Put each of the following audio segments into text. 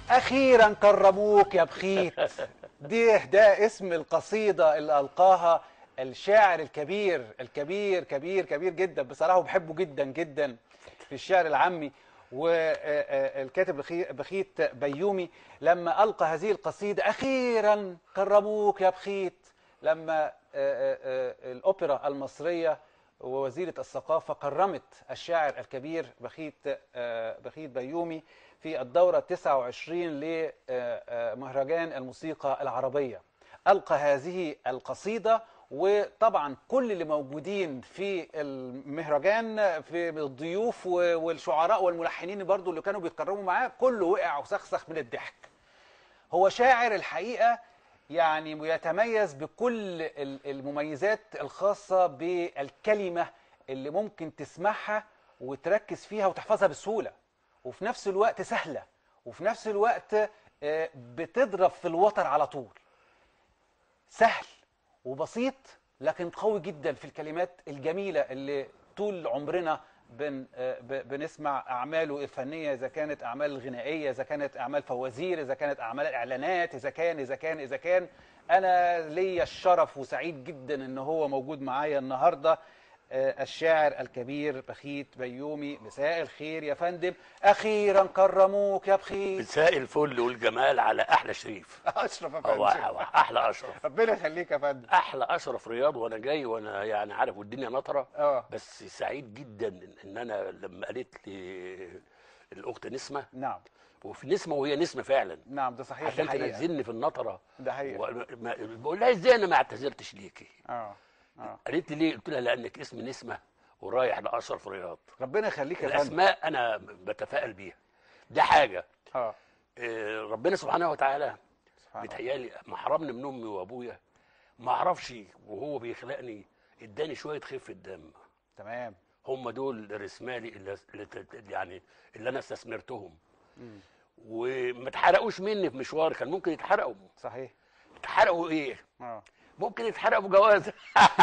اخيرا كرموك يا بخيت دي ده اسم القصيده اللي القاها الشاعر الكبير الكبير كبير كبير جدا بصراحه وبحبه جدا جدا في الشعر العامي والكاتب بخيت بيومي لما القى هذه القصيده اخيرا كرموك يا بخيت لما آه، آه، آه، الاوبرا المصريه ووزيره الثقافه كرمت الشاعر الكبير بخيت آه، بخيت بيومي في الدوره 29 لمهرجان الموسيقى العربيه القى هذه القصيده وطبعا كل اللي موجودين في المهرجان في الضيوف و- والشعراء والملحنين برضو اللي كانوا بيتكرموا معاه كله وقع وسخسخ من الضحك هو شاعر الحقيقة يعني يتميز بكل ال- المميزات الخاصة بالكلمة اللي ممكن تسمعها وتركز فيها وتحفظها بسهولة وفي نفس الوقت سهلة وفي نفس الوقت آه، بتضرب في الوتر على طول سهل وبسيط لكن قوي جدا في الكلمات الجميلة اللي طول عمرنا بن آه، ب- بنسمع أعماله الفنية إذا كانت أعمال غنائية إذا كانت أعمال فوازير إذا كانت أعمال إعلانات إذا كان إذا كان إذا كان أنا ليا الشرف وسعيد جدا إن هو موجود معايا النهاردة آه، الشاعر الكبير بخيت بيومي مساء الخير يا فندم أخيرا كرموك يا بخيت مساء الفل والجمال على احلى شريف أشرف يا هو فندم هو احلى اشرف ربنا يخليك يا فندم احلى اشرف رياض وانا جاي وانا يعني عارف والدنيا نطره اه بس سعيد جدا إن- ان انا لما قالت لي الاخت نسمه نعم وفي نسمه وهي نسمه فعلا نعم ده صحيح عشان ده حقيقة. تنزلني في النطره ده حقيقة و- ما- بقول لها ازاي انا ما اعتذرتش ليكي اه اه قالت لي ليه قلت لها لانك اسم نسمه ورايح لاشرف رياض ربنا يخليك يا فندم الاسماء انا بتفائل بيها ده حاجه اه آه، ربنا سبحانه وتعالى سبحان الله بيتهيألي ما حرمني من امي وابويا ما اعرفش وهو بيخلقني اداني شويه خفه دم تمام هم دول رسمالي اللي اللي ت- يعني اللي انا استثمرتهم مم. وما اتحرقوش مني في مشوار كان ممكن يتحرقوا صحيح اتحرقوا ايه اه ممكن يتحرقوا بجواز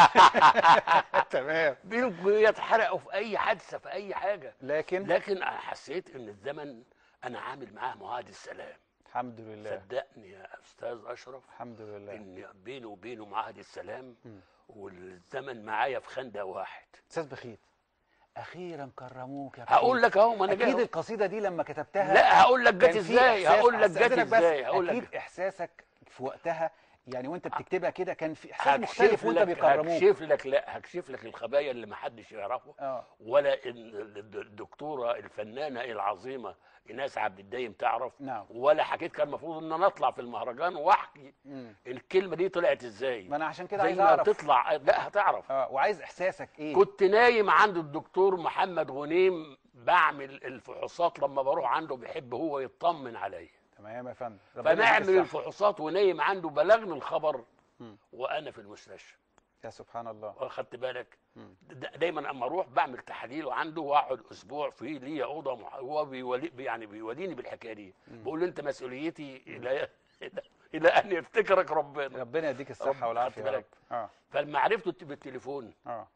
تمام ممكن يتحرقوا في اي حادثه في اي حاجه لكن لكن انا حسيت ان الزمن انا عامل معاه معاهده السلام الحمد لله صدقني يا استاذ اشرف الحمد لله ان بيني وبينه معاهده السلام مم. والزمن معايا في خندق واحد استاذ بخيت اخيرا كرموك يا بخيت هقول لك اهو ما انا اكيد جاي أهو. القصيده دي لما كتبتها لا هقول لك جت كان في ازاي إحساس- هقول لك جت أستأذنك بس، ازاي هقول اكيد لك احساسك في وقتها يعني وانت بتكتبها كده كان في احساس مختلف هكشف وانت لك بيكرموك هكشف لك لا هكشف لك الخبايا اللي ما حدش يعرفه اه ولا إن الدكتوره الفنانه العظيمه ايناس عبد الدايم تعرف نعم ولا حكيت كان المفروض ان انا اطلع في المهرجان واحكي مم. الكلمه دي طلعت ازاي ما انا عشان كده زي عايز ما اعرف تطلع لا هتعرف اه وعايز احساسك ايه كنت نايم عند الدكتور محمد غنيم بعمل الفحوصات لما بروح عنده بيحب هو يطمن عليا تمام يا فندم ربنا يديك فنعمل الصحة. الفحوصات ونايم عنده بلغني الخبر مم. وانا في المستشفى يا سبحان الله واخدت بالك مم. دا- دايما اما اروح بعمل تحاليل عنده واقعد اسبوع فيه ليا اوضه مح... هو بيولي يعني بيوليني بالحكايه دي بقول له انت مسؤوليتي الى الى ان يفتكرك ربنا ربنا يديك رب- الصحه والعافيه يا خدت رب اه فلما عرفته بالتليفون اه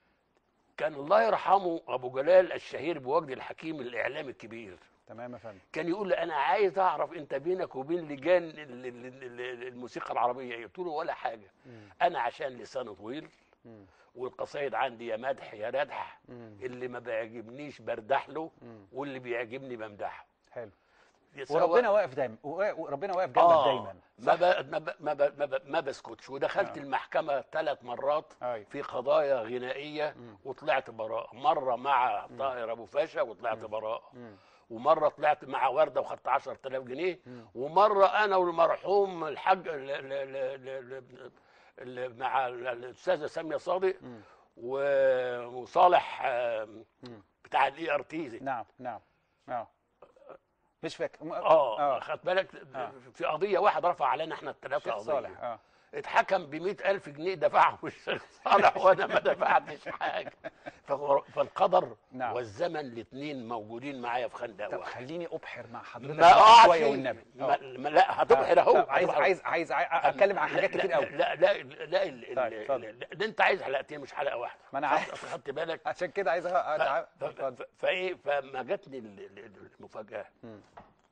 كان الله يرحمه ابو جلال الشهير بوجد الحكيم الاعلامي الكبير تمام يا فندم كان يقول لي انا عايز اعرف انت بينك وبين لجان ال- ال- ال- ال- الموسيقى العربيه إيه؟ قلت له ولا حاجه مم. انا عشان لساني طويل مم. والقصايد عندي يا مدح يا ردح مم. اللي ما بيعجبنيش بردح له مم. واللي بيعجبني بمدحه حلو سواء- وربنا واقف دايما وربنا واقف جنبك آه دايما ما, صح ب... ما, ب... ما, ب... ما, ب... ما بسكتش ودخلت آه. المحكمه ثلاث مرات ايوه في قضايا غنائيه مم. وطلعت براءه مره مع طاهر ابو فاشا وطلعت براءه مم. ومره طلعت مع ورده وخدت 10000 جنيه مم. ومره انا والمرحوم الحاج ال- ال- ال- ال- ال- ال- مع ال- الاستاذه ساميه صادق مم. و- وصالح آم، مم. بتاع الاي ار تي نعم نعم اه مش فاكر م- اه اه خدت بالك آه. في قضيه واحد رفع علينا احنا الثلاثه شيخ قضيه صالح اه اتحكم ب ألف جنيه دفعهم الشيخ صالح وانا ما دفعتش حاجه فهو- فالقدر نعم. والزمن الاثنين موجودين معايا في خندق طب واحد خليني ابحر مع حضرتك ما اقعد شويه فيه. والنبي ما آه. ما- لا هتبحر اهو طب عايز هتبحر. عايز عايز عايز اتكلم عن حاجات لا- كتير لا- قوي لا لا لا ال- ال- طيب، ال- اتفضل. ال- ده انت عايز حلقتين مش حلقه واحده ما أنا خدت- عارف. خدت بالك عشان كده عايز أ- ف- أتع- ف- اتفضل. ف- فايه فما جاتني ال- ال- المفاجاه مم.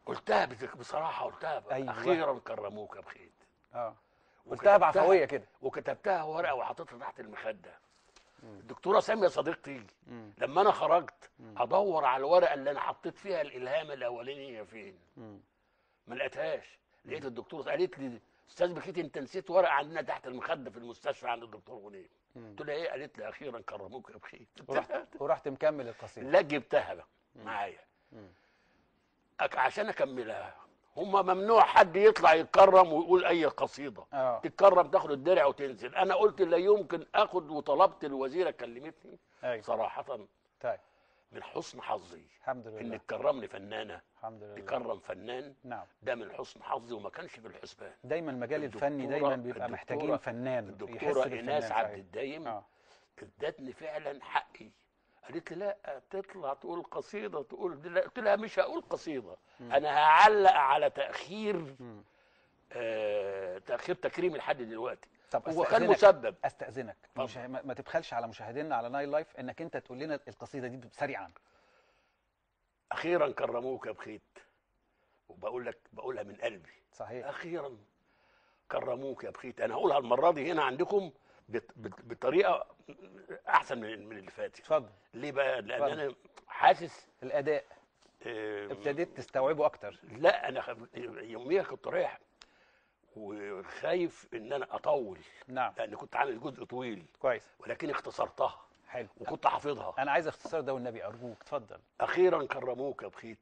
قلتها بت- بصراحه قلتها أيوة. اخيرا كرموك يا بخيت اه قلتها وكتبتها- بعفويه كده وكتبتها ورقه وحطيتها تحت المخده الدكتوره ساميه صديقتي مم. لما انا خرجت ادور على الورقه اللي انا حطيت فيها الالهام الاولانيه فين مم. ما لقيتهاش لقيت الدكتوره قالت لي استاذ بخيت انت نسيت ورقه عندنا تحت المخده في المستشفى عند الدكتور غنيم قلت لها ايه قالت لي اخيرا كرموك يا بخيت قلت ورحت لها ورحت مكمل القصيده لا جبتها بقى معايا مم. أك- عشان اكملها هما ممنوع حد يطلع يتكرم ويقول اي قصيده اه تتكرم تاخد الدرع وتنزل انا قلت لا يمكن اخد وطلبت الوزيره كلمتني ايوه صراحه طيب من حسن حظي الحمد ان لله تكرمني فنانه الحمد لله تكرم فنان نعم ده من حسن حظي وما كانش في الحسبان دايما المجال الفني الدكتورة- دايما بيبقى الدكتورة- محتاجين فنان الدكتوره يحس بالفنان ايناس عبد صحيح. الدايم اه ادتني فعلا حقي قالت لي لا تطلع تقول قصيده تقول دي لا. قلت لها مش هقول قصيده انا هعلق على تاخير مم. آه تاخير تكريم لحد دلوقتي طب هو كان أستأذنك- مسبب استاذنك اتفضل. مش ما ما تبخلش على مشاهدينا على نايل لايف انك انت تقول لنا القصيده دي سريعا اخيرا كرموك يا بخيت وبقول لك بقولها من قلبي صحيح اخيرا كرموك يا بخيت انا هقولها المره دي هنا عندكم بت- بت- بطريقه احسن من من اللي فاتت اتفضل ليه بقى لان اتفضل. انا حاسس الاداء آه، ابتديت تستوعبه اكتر لا انا خ- يوميها كنت رايح وخايف ان انا اطول نعم لان كنت عامل جزء طويل كويس ولكن اختصرتها حلو وكنت حافظها انا عايز اختصار ده والنبي ارجوك اتفضل اخيرا كرموك يا بخيت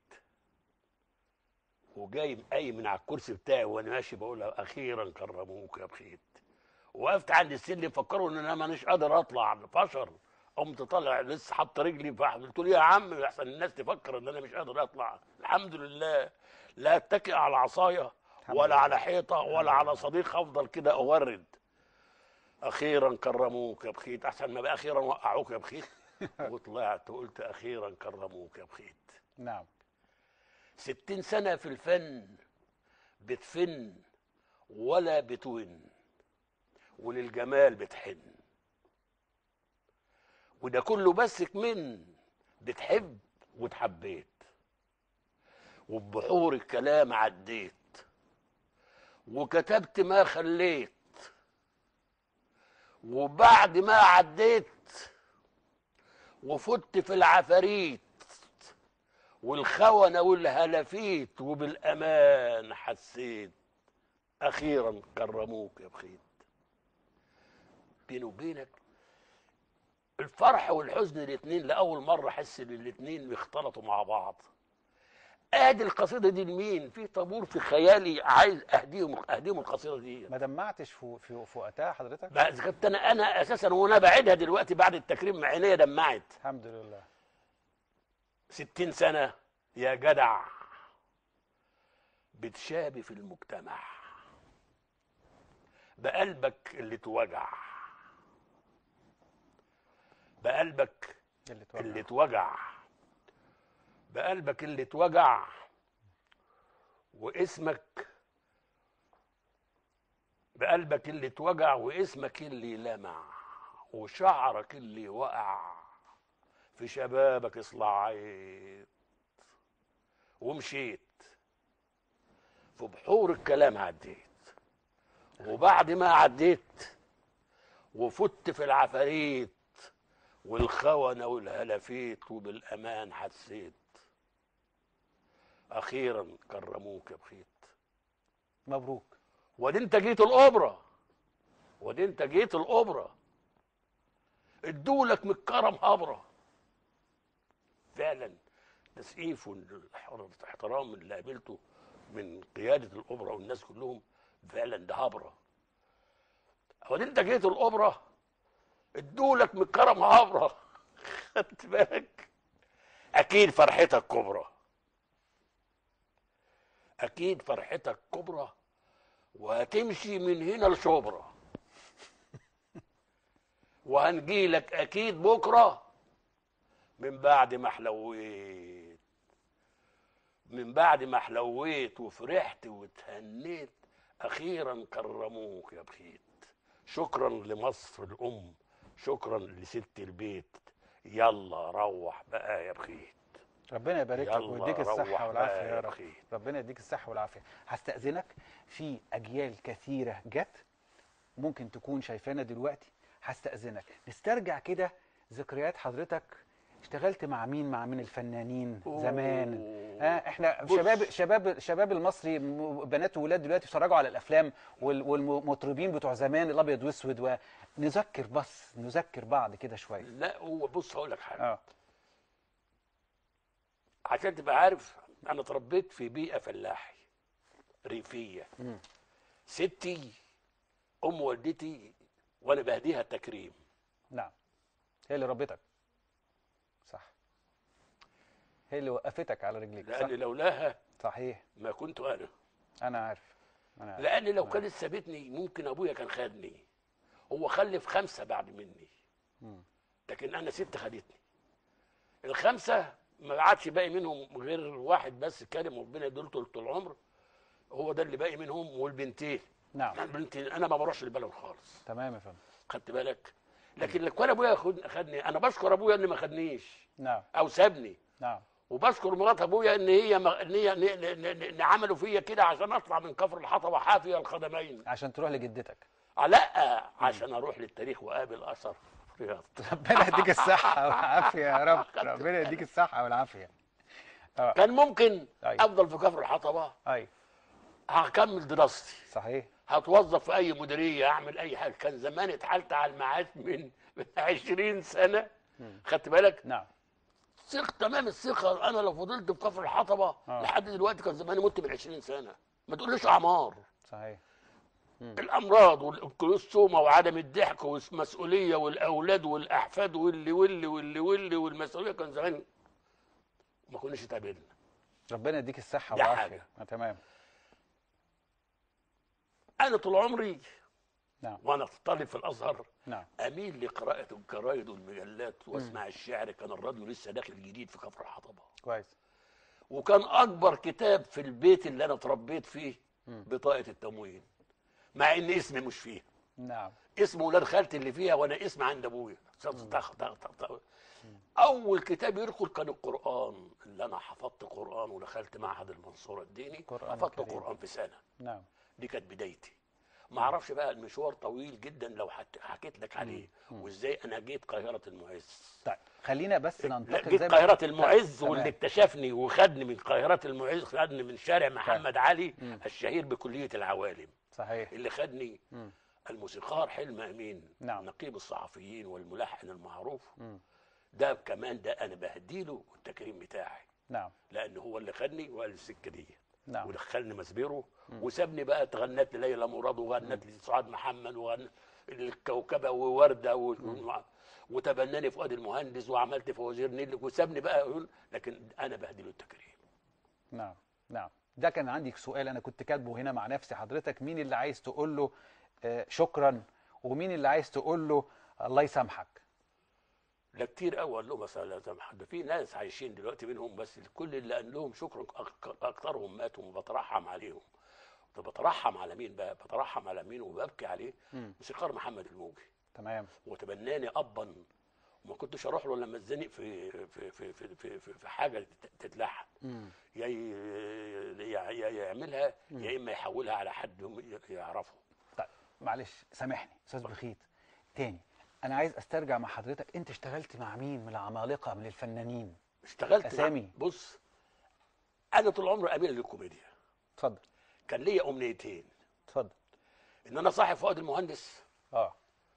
وجاي قايم من على الكرسي بتاعي وانا ماشي بقول اخيرا كرموك يا بخيت وقفت عند السلم فكروا ان انا مانيش قادر اطلع فشر قمت طالع لسه حاطط رجلي في قلت له يا عم احسن الناس تفكر ان انا مش قادر اطلع الحمد لله لا اتكئ على عصايه الحمد ولا لله. على حيطه ولا على صديق افضل كده اورد اخيرا كرموك يا بخيت احسن ما بقى اخيرا وقعوك يا بخيت وطلعت وقلت اخيرا كرموك يا بخيت نعم ستين سنة في الفن بتفن ولا بتون وللجمال بتحن وده كله بسك من بتحب وتحبيت وبحور الكلام عديت وكتبت ما خليت وبعد ما عديت وفت في العفاريت والخونة والهلافيت وبالأمان حسيت أخيرا كرموك يا بخيت بيني وبينك الفرح والحزن الاتنين لأول مرة أحس إن الاتنين بيختلطوا مع بعض ادي القصيده دي لمين في طابور في خيالي عايز اهديهم اهديهم القصيده دي ما دمعتش في في في وقتها حضرتك بقى إذا كنت انا انا اساسا وانا بعيدها دلوقتي بعد التكريم مع عينيا دمعت الحمد لله ستين سنة يا جدع بتشابي في المجتمع بقلبك اللي توجع بقلبك اللي توقع. اللي توجع بقلبك اللي توجع واسمك بقلبك اللي توجع واسمك اللي لمع وشعرك اللي وقع في شبابك اصلعيت ومشيت في بحور الكلام عديت وبعد ما عديت وفت في العفاريت والخونة والهلافيت وبالأمان حسيت أخيرا كرموك يا بخيت مبروك ودي انت جيت الأوبرا ودي انت جيت الأوبرا ادولك من الكرم هبرة فعلا تسقيف والاحترام اللي قابلته من قيادة الأوبرا والناس كلهم فعلا ده هبرة ودي انت جيت الأوبرا ادولك من الكرم هبرة خدت بالك أكيد فرحتك كبرى أكيد فرحتك كبرى وهتمشي من هنا لشبرا وهنجيلك اكيد بكره من بعد ما حلويت من بعد ما حلويت وفرحت وتهنيت اخيرا كرموك يا بخيت شكرا لمصر الام شكرا لست البيت يلا روح بقى يا بخيت ربنا يبارك لك يلا ويديك روح الصحه بقى والعافيه يا يا رب أخي. ربنا يديك الصحه والعافيه هستاذنك في اجيال كثيره جت ممكن تكون شايفانا دلوقتي هستاذنك نسترجع كده ذكريات حضرتك اشتغلت مع مين مع مين الفنانين زمان أوه. ها احنا بص. شباب شباب شباب المصري م- بنات وولاد دلوقتي بيتفرجوا على الافلام وال- والمطربين بتوع زمان الابيض واسود ونذكر بس نذكر بعض كده شويه لا هو بص هقول لك حاجه اه عشان تبقى عارف انا اتربيت في بيئه فلاحي ريفيه مم. ستي ام والدتي وانا بهديها التكريم نعم هي اللي ربتك صح هي اللي وقفتك على رجليك صح لان لولاها صحيح ما كنت انا انا عارف انا عارف لان لو كانت سابتني ممكن ابويا كان خدني هو خلف خمسه بعد مني مم. لكن انا ست خدتني الخمسه ما عادش باقي منهم غير واحد بس كريم ربنا يديله طول العمر هو ده اللي باقي منهم والبنتين نعم البنتين انا ما بروحش البلد خالص تمام يا فندم خدت بالك لكن لو كان ابويا خد- خدني انا بشكر ابويا ان ما خدنيش نعم او سابني نعم وبشكر مرات ابويا ان هي ما- ان هي ان, إن, إن, إن عملوا فيا كده عشان اطلع من كفر الحطب حافي القدمين عشان تروح لجدتك آه، لا عشان اروح للتاريخ واقابل اثر رياض ربنا يديك الصحة والعافية يا رب ربنا يديك الصحة والعافية كان ممكن أيوة. افضل في كفر الحطبه أي هكمل دراستي صحيح هتوظف في اي مديريه اعمل اي حاجه كان زمان اتحالت على المعاش من من 20 سنه خدت بالك نعم ثق تمام الثقه انا لو فضلت في كفر الحطبه آه. لحد دلوقتي كان زماني مت من 20 سنه ما تقوليش اعمار صحيح الامراض والكلوستوما وعدم الضحك والمسؤوليه والاولاد والاحفاد واللي واللي واللي واللي والمسؤوليه كان زمان ما كناش اتقابلنا ربنا يديك الصحة ده والعافية حاجة. آه، تمام انا طول عمري نعم وانا طالب في الازهر نعم اميل لقراءه الجرايد والمجلات واسمع الشعر كان الراديو لسه داخل جديد في كفر الحطبه كويس وكان اكبر كتاب في البيت اللي انا اتربيت فيه بطاقه التموين مع ان اسمي مش فيها نعم اسم ولاد خالتي اللي فيها وانا اسم عند ابويا طخ طخ طخ طخ. اول كتاب يدخل كان القران اللي انا حفظت قران ودخلت معهد المنصوره الديني قرآن حفظت كريم. قران في سنه نعم دي كانت بدايتي ما اعرفش بقى المشوار طويل جدا لو حت- حكيت لك عليه وازاي انا جيت قاهره المعز طيب خلينا بس لا ننتقل جيت زي ما- قاهره المعز تمام. واللي اكتشفني وخدني من قاهره المعز خدني من شارع محمد علي الشهير بكليه العوالم صحيح اللي خدني مم. الموسيقار حلم امين نعم. نقيب الصحفيين والملحن المعروف مم. ده كمان ده انا بهديله التكريم بتاعي نعم لان هو اللي خدني وقال السكه دي نعم ودخلني مسبيرو وسابني بقى تغنت لي ليلى مراد وغنت لي سعاد محمد وغنت الكوكبه وورده و... وتبناني فؤاد المهندس وعملت فوازير نيل وسابني بقى يقول لكن انا بهديله التكريم نعم نعم ده كان عندي سؤال انا كنت كاتبه هنا مع نفسي حضرتك مين اللي عايز تقول له آه، شكرا ومين اللي عايز تقول له الله يسامحك لا كتير قوي قال لهم مثلا لا سمح ده في ناس عايشين دلوقتي منهم بس كل اللي قال لهم شكرا أك- اكترهم ماتوا وبترحم عليهم طب بترحم على مين بقى بترحم على مين وببكي عليه مم. موسيقار محمد الموجي تمام وتبناني ابا وما كنتش اروح له لما اتزنق في في في في, في, في, في حاجه تت- تتلحن مم. يا ي- يا يا يعملها يا اما يحولها على حد ي- يعرفه طيب معلش سامحني استاذ بخيت تاني انا عايز استرجع مع حضرتك انت اشتغلت مع مين من العمالقه من الفنانين اشتغلت مع- أسامي. بص انا طول عمري اميل للكوميديا اتفضل كان ليا امنيتين اتفضل ان انا صاحب فؤاد المهندس اه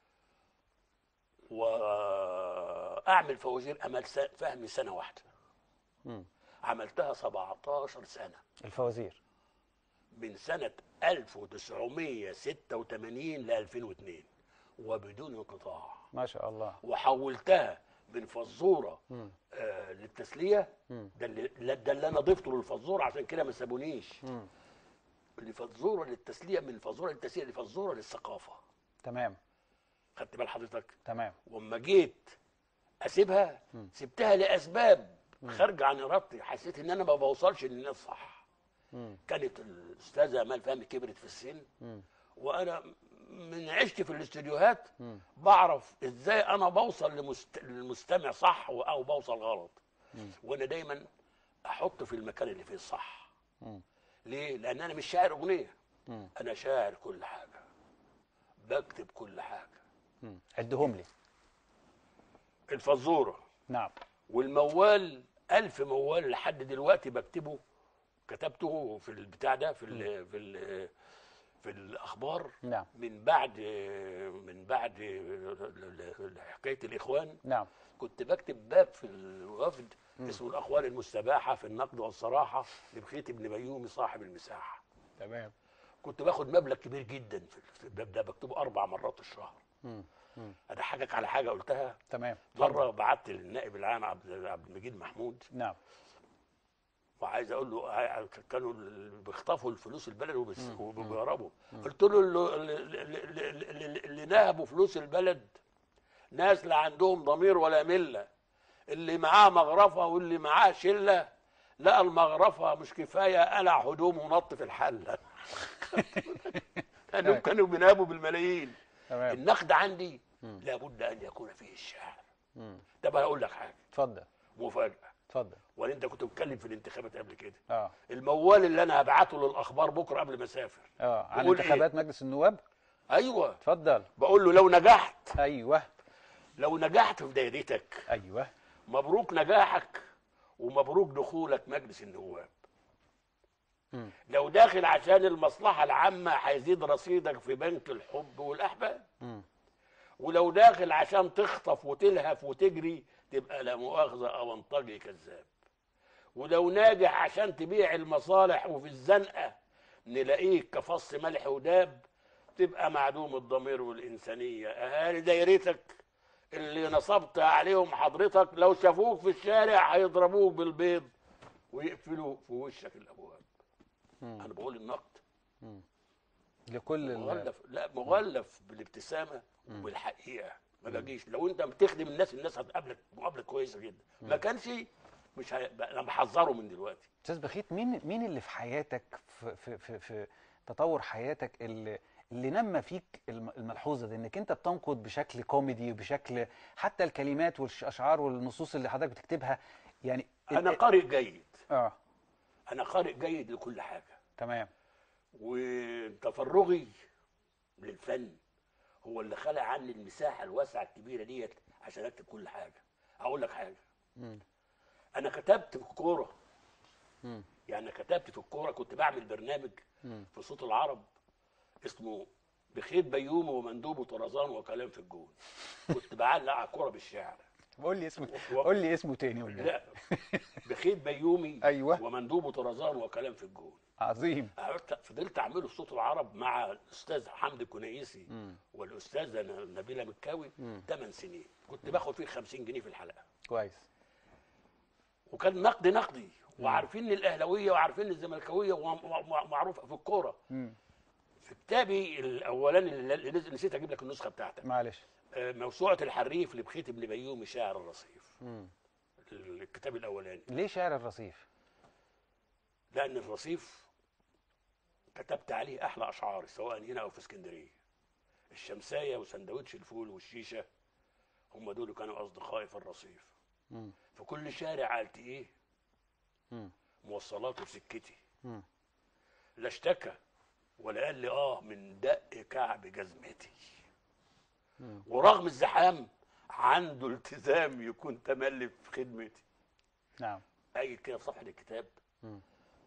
واعمل فوازير امل س- فهمي سنه واحده مم. عملتها 17 سنه الفوازير من سنه 1986 ل 2002 وبدون انقطاع ما شاء الله وحولتها من فزوره مم. آه للتسليه مم. ده اللي لا- ده اللي انا ضفته للفزوره عشان كده ما سابونيش مم. لفزوره للتسليه من فزوره للتسليه لفزوره للثقافه تمام خدت بال حضرتك تمام واما جيت اسيبها سبتها لاسباب خارجه عن ارادتي حسيت ان انا ما بوصلش للناس صح مم. كانت الاستاذه امال فهمي كبرت في السن مم. وانا من عشت في الاستديوهات مم. بعرف ازاي انا بوصل لمست... للمستمع صح و- او بوصل غلط وانا دايما احط في المكان اللي فيه الصح مم. ليه لان انا مش شاعر اغنيه مم. انا شاعر كل حاجه بكتب كل حاجه مم. عدهم لي الفزوره نعم والموال ألف موال لحد دلوقتي بكتبه كتبته في البتاع ده في ال في ال في الاخبار نعم من بعد من بعد حكايه الاخوان نعم كنت بكتب باب في الوفد اسمه الاقوال المستباحه في النقد والصراحه لبخيت ابن بيومي صاحب المساحه تمام كنت باخد مبلغ كبير جدا في في الباب ده بكتبه اربع مرات في الشهر مم. مم. اضحكك على حاجه قلتها تمام مره بعت للنائب العام عبد عبد المجيد محمود نعم وعايز اقول له ع- كانوا ال- بيخطفوا الفلوس البلد وبس- وبيهربوا قلت له اللي, اللي, اللي, اللي نهبوا فلوس البلد ناس لا عندهم ضمير ولا مله اللي معاه مغرفه واللي معاه شله لقى المغرفه مش كفايه قلع هدومه ونط في الحله لانهم كانوا بينابوا بالملايين تمام النقد عندي لابد ان يكون فيه الشعر مم. طب هقول لك حاجه اتفضل مفاجاه اتفضل ولا انت كنت بتتكلم في الانتخابات قبل كده اه الموال اللي انا هبعته للاخبار بكره قبل ما اسافر اه عن بقول إيه؟ انتخابات مجلس النواب ايوه اتفضل بقول له لو نجحت ايوه لو نجحت في دايرتك ايوه مبروك نجاحك ومبروك دخولك مجلس النواب مم. لو داخل عشان المصلحه العامه هيزيد رصيدك في بنك الحب والاحباب مم. ولو داخل عشان تخطف وتلهف وتجري تبقى لا مؤاخذه اونطجي كذاب ولو ناجح عشان تبيع المصالح وفي الزنقه نلاقيك كفص ملح وداب تبقى معدوم الضمير والانسانيه اهالي دايرتك اللي نصبت عليهم حضرتك لو شافوك في الشارع هيضربوك بالبيض ويقفلوا في وشك الابواب مم. انا بقول النقد لكل ال... مغلف لا مغلف بالابتسامه وبالحقيقه ما باجيش لو انت بتخدم الناس الناس هتقابلك مقابله كويسه جدا ما كانش مش هي... انا بحذره من دلوقتي استاذ بخيت مين مين اللي في حياتك في في في, في تطور حياتك اللي اللي نمى فيك الم- الملحوظه دي انك انت بتنقد بشكل كوميدي وبشكل حتى الكلمات والاشعار والنصوص اللي حضرتك بتكتبها يعني انا قارئ جيد اه انا قارئ جيد لكل حاجه تمام وتفرغي للفن هو اللي خلق عني المساحه الواسعه الكبيره ديت عشان اكتب كل حاجه اقول لك حاجه مم. انا كتبت في الكوره مم. يعني كتبت في الكوره كنت بعمل برنامج مم. في صوت العرب اسمه بخيت بيومي ومندوب وطرزان وكلام في الجون كنت بعلق على الكوره بالشعر قول لي اسمه و- قول لي اسمه تاني قول لي لا بخيت بيومي أيوة. ومندوب وطرزان وكلام في الجون عظيم قعدت- فضلت اعمله في صوت العرب مع الاستاذ حمدي الكنيسي مم. والاستاذه ن- نبيله مكاوي مم. 8 سنين كنت باخد فيه 50 جنيه في الحلقه كويس وكان نقد نقدي وعارفين الاهلاويه وعارفين الزملكاويه ومعروفه في الكوره مم. في كتابي الاولاني اللي اللي نزل- نسيت اجيب لك النسخه بتاعتك معلش آه، موسوعه الحريف لبخيت ابن بيومي شاعر الرصيف مم. الكتاب الاولاني ليه شعر الرصيف لان الرصيف كتبت عليه احلى اشعاري سواء هنا او في اسكندريه الشمسايه وسندوتش الفول والشيشه هم دول كانوا اصدقائي في الرصيف مم. في كل شارع قالت ايه مم. مواصلات وسكتي مم. لا اشتكى ولا قال لي اه من دق كعب جزمتي مم. ورغم الزحام عنده التزام يكون تملي في خدمتي نعم اجي كده في صفحه الكتاب مم.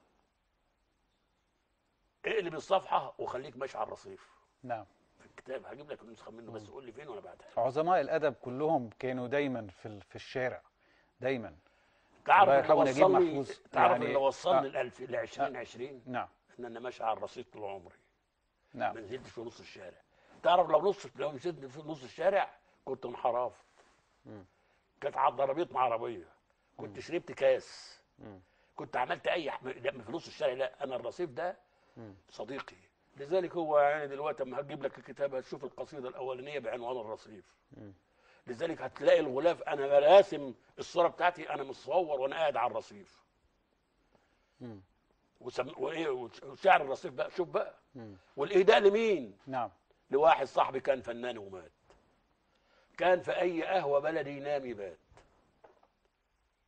اقلب الصفحه وخليك ماشي على الرصيف نعم في الكتاب هجيب لك النسخه منه بس قول لي فين وانا بعتها لك. عظماء الادب كلهم كانوا دايما في ال- في الشارع دايما تعرف الله اللي يرحمه نجيب وصلني محفوظ. تعرف يعني- اللي وصلني آه. الألف ل 2020 نعم ان انا ماشي على الرصيف طول عمري ما نعم نزلتش في نص الشارع تعرف لو نص لو نزلت في نص الشارع كنت انحراف مم. كانت على الضربيط مع عربيه كنت شربت كاس مم. كنت عملت اي حم... لا في نص الشارع لا انا الرصيف ده مم. صديقي لذلك هو يعني دلوقتي اما هجيب لك الكتاب هتشوف القصيده الاولانيه بعنوان الرصيف مم. لذلك هتلاقي الغلاف انا راسم الصوره بتاعتي انا متصور وانا قاعد على الرصيف مم. وسم... وايه وشعر الرصيف بقى شوف بقى مم. والاهداء لمين نعم لواحد صاحبي كان فنان ومات كان في اي قهوه بلدي ينام يبات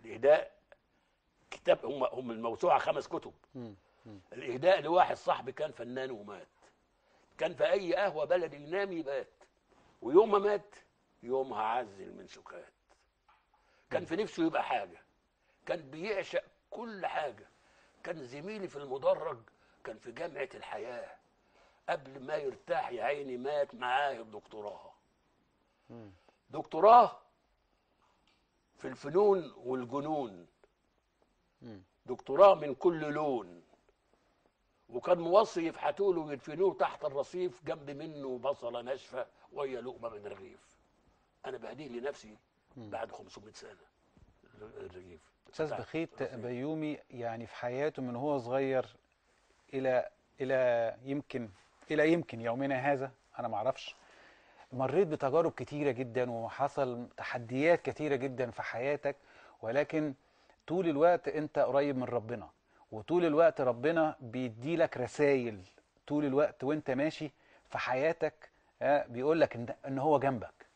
الاهداء كتاب هم هم الموسوعه خمس كتب مم. مم. الاهداء لواحد صاحبي كان فنان ومات كان في اي قهوه بلدي ينام يبات ويوم ما مات يومها عزل من سكات كان في نفسه يبقى حاجه كان بيعشق كل حاجه كان زميلي في المدرج كان في جامعه الحياه قبل ما يرتاح يا عيني مات معاه الدكتوراه مم. دكتوراه في الفنون والجنون مم. دكتوراه من كل لون وكان موصي يفحتوا له ويدفنوه تحت الرصيف جنب منه بصله ناشفه وهي لقمه من رغيف انا بهديه لنفسي بعد 500 سنه الرغيف استاذ بتاع بخيت الرصيف. بيومي يعني في حياته من هو صغير الى الى يمكن الى يمكن يومنا هذا انا ما اعرفش مريت بتجارب كتيره جدا وحصل تحديات كتيره جدا في حياتك ولكن طول الوقت انت قريب من ربنا وطول الوقت ربنا بيدي لك رسائل طول الوقت وانت ماشي في حياتك بيقول لك ان ان هو جنبك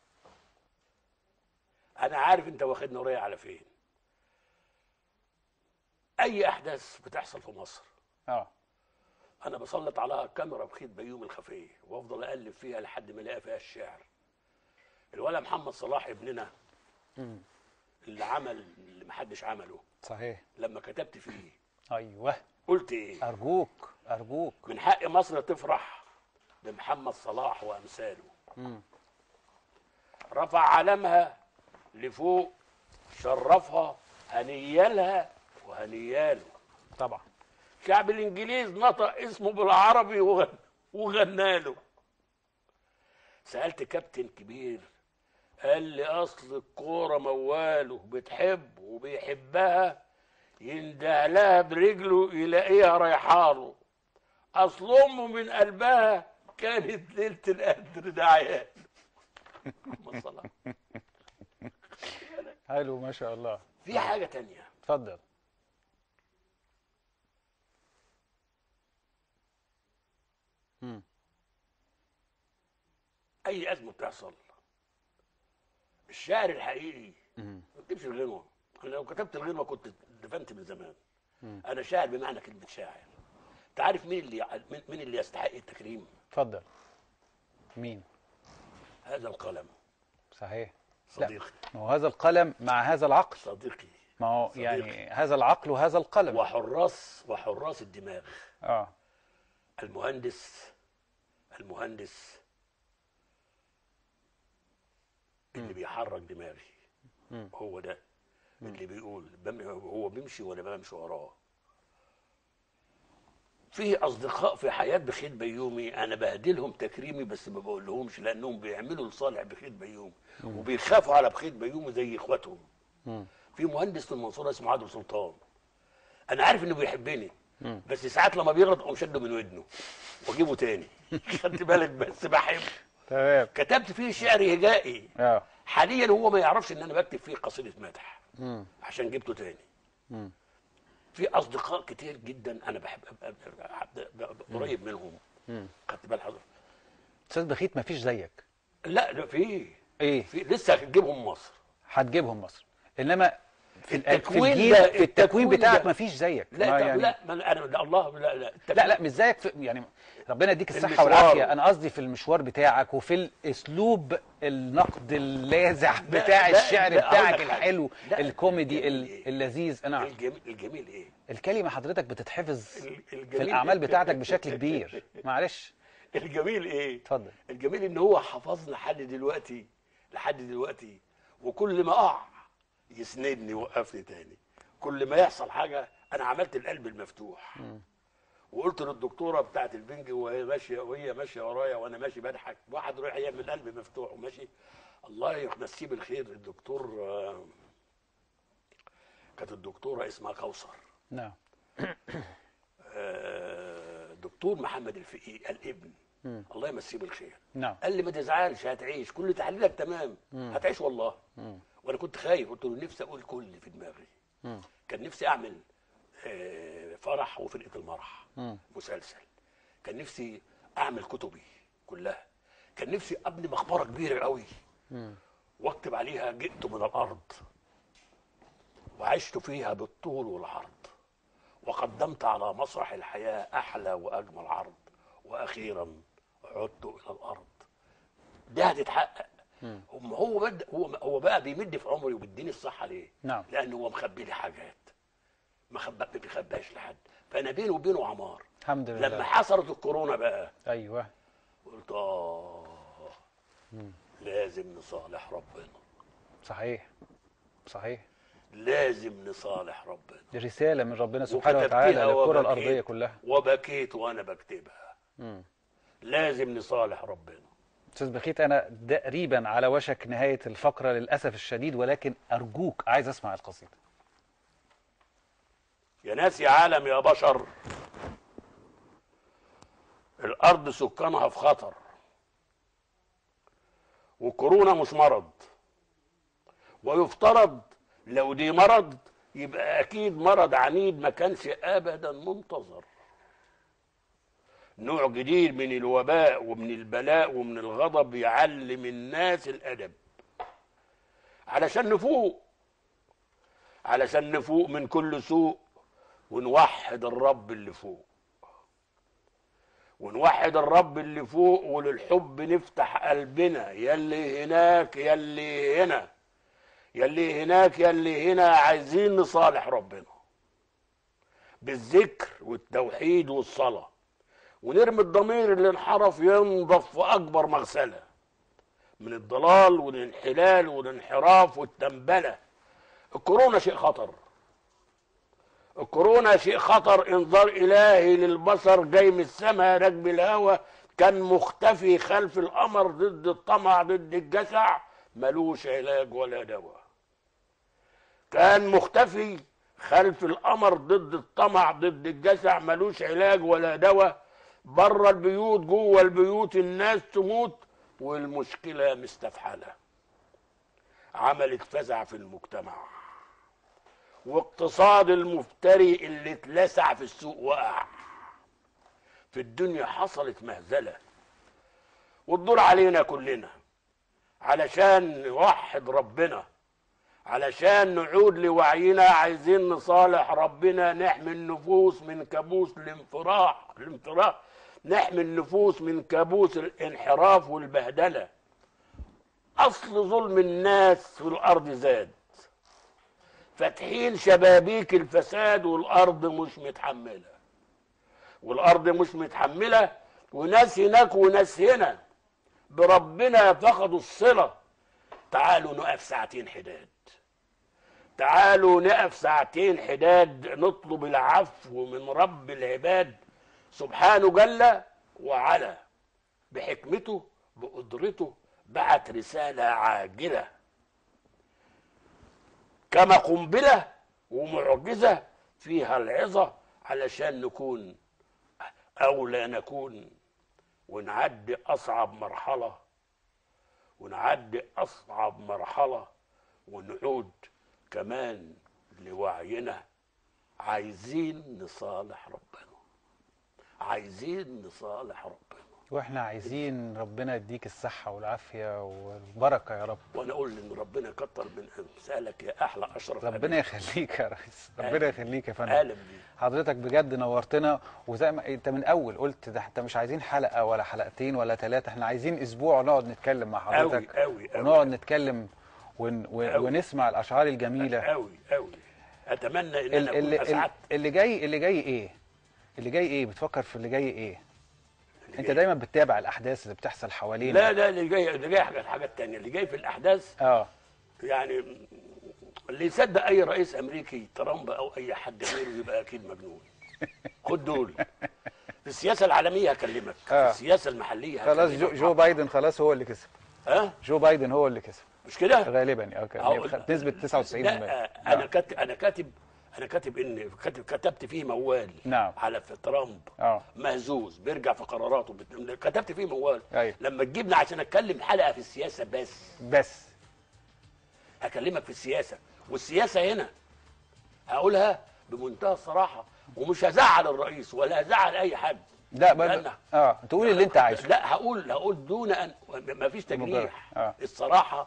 انا عارف انت واخدنا رايح على فين اي احداث بتحصل في مصر اه انا بسلط عليها كاميرا بخيط بيوم الخفيه وافضل اقلب فيها لحد ما الاقي فيها الشعر الولا محمد صلاح ابننا مم. اللي عمل اللي محدش عمله صحيح لما كتبت فيه ايوه قلت ايه ارجوك ارجوك من حق مصر تفرح بمحمد صلاح وامثاله مم. رفع علمها لفوق شرفها هنيالها وهنياله طبعا شعب الانجليز نطق اسمه بالعربي وغن- وغناله سالت كابتن كبير قال لي اصل الكوره مواله بتحب وبيحبها ينده لها برجله يلاقيها رايحاله اصل امه من قلبها كانت ليله القدر ده عيال اللهم صل على- حلو ما شاء الله في حاجه تانية اتفضل مم. اي ازمه بتحصل الشاعر الحقيقي مم. ما تكتبش الغنوه انا لو كتبت الغنوه كنت دفنت من زمان مم. انا شاعر بمعنى كلمه شاعر انت عارف مين اللي مين- مين اللي يستحق التكريم اتفضل مين هذا القلم صحيح لا صديقي ما هو هذا القلم مع هذا العقل صديقي ما هو صديقي. يعني هذا العقل وهذا القلم وحراس وحراس الدماغ اه المهندس المهندس اللي بيحرك دماغي مم. هو ده اللي بيقول بم- هو بيمشي وانا بمشي وراه في اصدقاء في حياه بخيت بيومي انا بهدلهم تكريمي بس ما بقولهمش لانهم بيعملوا لصالح بخيت بيومي وبيخافوا على بخيت بيومي زي اخواتهم مم. في مهندس في المنصوره اسمه عادل سلطان انا عارف انه بيحبني مم. بس ساعات لما بيغلط اقوم شده من ودنه واجيبه تاني خدت بالك بس بحب تمام كتبت فيه شعر هجائي اه حاليا هو ما يعرفش ان انا بكتب فيه قصيده مدح مم. عشان جبته تاني مم. في اصدقاء كتير جدا انا بحب أبقى- أبقى- أبقى- أبقى قريب منهم مم. خدت بال حضرتك استاذ بخيت ما فيش زيك لا لا في ايه في لسه هتجيبهم مصر هتجيبهم مصر انما في ال- في التكوين الجيل ده- في التكوين التكوين بتاعك ده- ما فيش زيك لا ما طب يعني لا ما انا لا الله لا لا لا لا مش زيك في يعني ربنا يديك الصحه المشوار. والعافيه انا قصدي في المشوار بتاعك وفي الاسلوب النقد اللاذع لا، بتاع لا، الشعر لا، أقول بتاعك لك حاجة. الحلو لا، الكوميدي الجميل ال- إيه؟ اللذيذ نعم الجميل, الجميل ايه الكلمه حضرتك بتتحفظ ال- في الجميل الاعمال إيه؟ بتاعتك بشكل كبير معلش الجميل ايه اتفضل الجميل ان هو حفظني لحد دلوقتي لحد دلوقتي وكل ما اقع يسندني يوقفني تاني كل ما يحصل حاجه انا عملت القلب المفتوح وقلت للدكتوره بتاعت البنج وهي ماشيه وهي ماشيه ورايا وانا ماشي بضحك واحد رايح يعمل قلب مفتوح وماشي الله يمسيه بالخير الدكتور آه، كانت الدكتوره اسمها كوثر نعم آه، دكتور محمد الفقي الابن مم. الله يمسيه بالخير نعم قال لي ما تزعلش هتعيش كل تحليلك تمام هتعيش والله مم. وانا كنت خايف قلت له نفسي اقول كل اللي في دماغي مم. كان نفسي اعمل آه، فرح وفرقه المرح مم. مسلسل كان نفسي اعمل كتبي كلها كان نفسي ابني مقبره كبيره قوي مم. واكتب عليها جئت من الارض وعشت فيها بالطول والعرض وقدمت على مسرح الحياة أحلى وأجمل عرض وأخيرا عدت إلى الأرض ده هتتحقق هم هو بد هو هو بقى بيمد في عمري وبيديني الصحة ليه؟ نعم. لأنه هو مخبي لي حاجات ما خب- ما بيخباش لحد فأنا بيني وبينه عمار الحمد لله لما حصلت الكورونا بقى ايوه قلت آه لازم نصالح ربنا صحيح صحيح لازم نصالح ربنا دي رساله من ربنا سبحانه وكتبتها وتعالى للكره وبكيت. الارضيه كلها وبكيت وانا بكتبها مم. لازم نصالح ربنا استاذ بخيت انا تقريبا على وشك نهايه الفقره للاسف الشديد ولكن ارجوك عايز اسمع القصيده يا ناس يا عالم يا بشر الارض سكانها في خطر وكورونا مش مرض ويفترض لو دي مرض يبقى اكيد مرض عنيد ما كانش ابدا منتظر نوع جديد من الوباء ومن البلاء ومن الغضب يعلم الناس الادب علشان نفوق علشان نفوق من كل سوء ونوحد الرب اللي فوق ونوحد الرب اللي فوق وللحب نفتح قلبنا يلي هناك يلي هنا يلي هناك يلي هنا عايزين نصالح ربنا بالذكر والتوحيد والصلاة ونرمي الضمير اللي انحرف ينضف في أكبر مغسلة من الضلال والانحلال والانحراف والتنبلة الكورونا شيء خطر الكورونا شيء خطر انذار الهي للبشر جاي من السماء راكب الهوا كان مختفي خلف القمر ضد الطمع ضد الجشع ملوش علاج ولا دواء كان مختفي خلف القمر ضد الطمع ضد الجشع ملوش علاج ولا دواء بره البيوت جوه البيوت الناس تموت والمشكله مستفحله عملت فزع في المجتمع واقتصاد المفتري اللي اتلسع في السوق وقع في الدنيا حصلت مهزلة والدور علينا كلنا علشان نوحد ربنا علشان نعود لوعينا عايزين نصالح ربنا نحمي النفوس من كابوس الانفراح الانفراح نحمي النفوس من كابوس الانحراف والبهدلة أصل ظلم الناس في الأرض زاد فاتحين شبابيك الفساد والارض مش متحمله والارض مش متحمله وناس هناك وناس هنا بربنا فقدوا الصله تعالوا نقف ساعتين حداد تعالوا نقف ساعتين حداد نطلب العفو من رب العباد سبحانه جل وعلا بحكمته بقدرته بعت رساله عاجله كما قنبلة ومعجزة فيها العظة علشان نكون أو لا نكون ونعدي أصعب مرحلة ونعدي أصعب مرحلة ونعود كمان لوعينا عايزين نصالح ربنا عايزين نصالح ربنا واحنا عايزين ربنا يديك الصحه والعافيه والبركه يا رب وانا اقول ان ربنا يكتر من امثالك يا احلى اشرف ربنا يخليك يا ريس ربنا يخليك يا فندم عالم دي حضرتك بجد نورتنا وزي ما انت من اول قلت ده احنا مش عايزين حلقه ولا حلقتين ولا ثلاثه احنا عايزين اسبوع نقعد نتكلم مع حضرتك أوي أوي أوي ونقعد نتكلم ون ون أوي. ونسمع الاشعار الجميله قوي قوي اتمنى ان ال- انا اللي, اكون اسعدت اللي جاي اللي جاي ايه اللي جاي ايه بتفكر في اللي جاي ايه انت دايما بتتابع الاحداث اللي بتحصل حوالينا لا لا اللي جاي اللي جاي حاجات حاجات تانية اللي جاي في الاحداث اه يعني اللي يصدق اي رئيس امريكي ترامب او اي حد غيره يبقى اكيد مجنون خد دول في السياسه العالميه هكلمك في آه. السياسه المحليه خلاص جو, هكلمك. جو بايدن خلاص هو اللي كسب ها جو بايدن هو اللي كسب مش كده غالبا اه كان أقول- بنسبه 99% لا انا كاتب انا كاتب انا كاتب ان كاتب كتبت فيه موال نعم. على في ترامب اه مهزوز بيرجع في قراراته بت- كتبت فيه موال أيوة. لما تجيبني عشان اتكلم حلقه في السياسه بس بس هكلمك في السياسه والسياسه هنا هقولها بمنتهى الصراحه ومش هزعل الرئيس ولا هزعل اي حد لا بقى لأن- اه تقول اللي انت عايزه لا هقول هقول دون ان ما فيش تجريح آه. الصراحه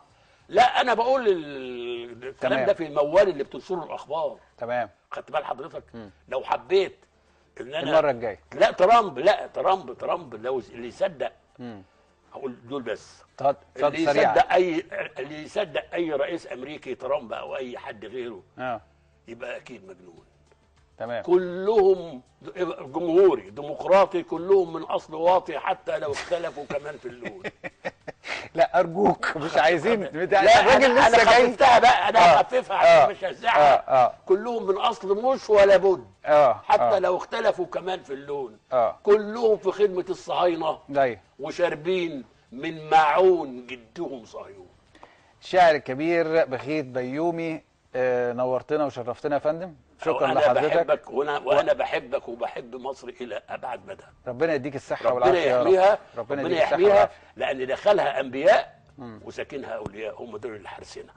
لا انا بقول ال- الكلام تمام. ده في الموال اللي بتنشره الاخبار تمام خدت بال حضرتك لو حبيت ان انا المره الجايه لا ترامب لا ترامب ترامب لو اللي يصدق هقول دول بس اتفضل اللي اتفضل سريعا يصدق اي اللي يصدق اي رئيس امريكي ترامب او اي حد غيره اه يبقى اكيد مجنون تمام كلهم جمهوري ديمقراطي كلهم من اصل واطي حتى لو اختلفوا كمان في اللون لا ارجوك مش عايزين بتاع لا الراجل انا, أنا لسه جاي خففتها بقى انا آه. هخففها آه. عشان مش هزعل آه. آه. كلهم من اصل مش ولا بد اه حتى آه. لو اختلفوا كمان في اللون اه كلهم في خدمه الصهاينه ايوه وشاربين من معون جدهم صهيون الشاعر الكبير بخيت بيومي آه، نورتنا وشرفتنا يا فندم شكرا انا لحضرتك بحبك وانا وانا بحبك وبحب مصر الى ابعد مدى ربنا يديك الصحه ربنا والعافيه يا رب. يحميها ربنا ربنا يديك الصحه يحميها والعافيه لان دخلها انبياء وساكنها اولياء هم دول اللي حارسينها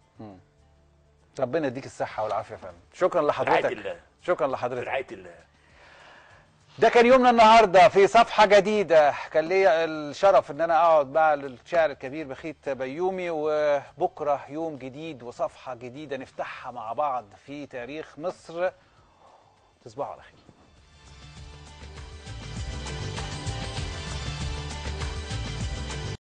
ربنا يديك الصحه والعافيه يا فندم شكرا برعايه لحضرتك الله شكرا لحضرتك برعايه الله ده كان يومنا النهارده في صفحه جديده كان ليا الشرف ان انا اقعد مع الشاعر الكبير بخيت بيومي وبكره يوم جديد وصفحه جديده نفتحها مع بعض في تاريخ مصر تصبحوا على خير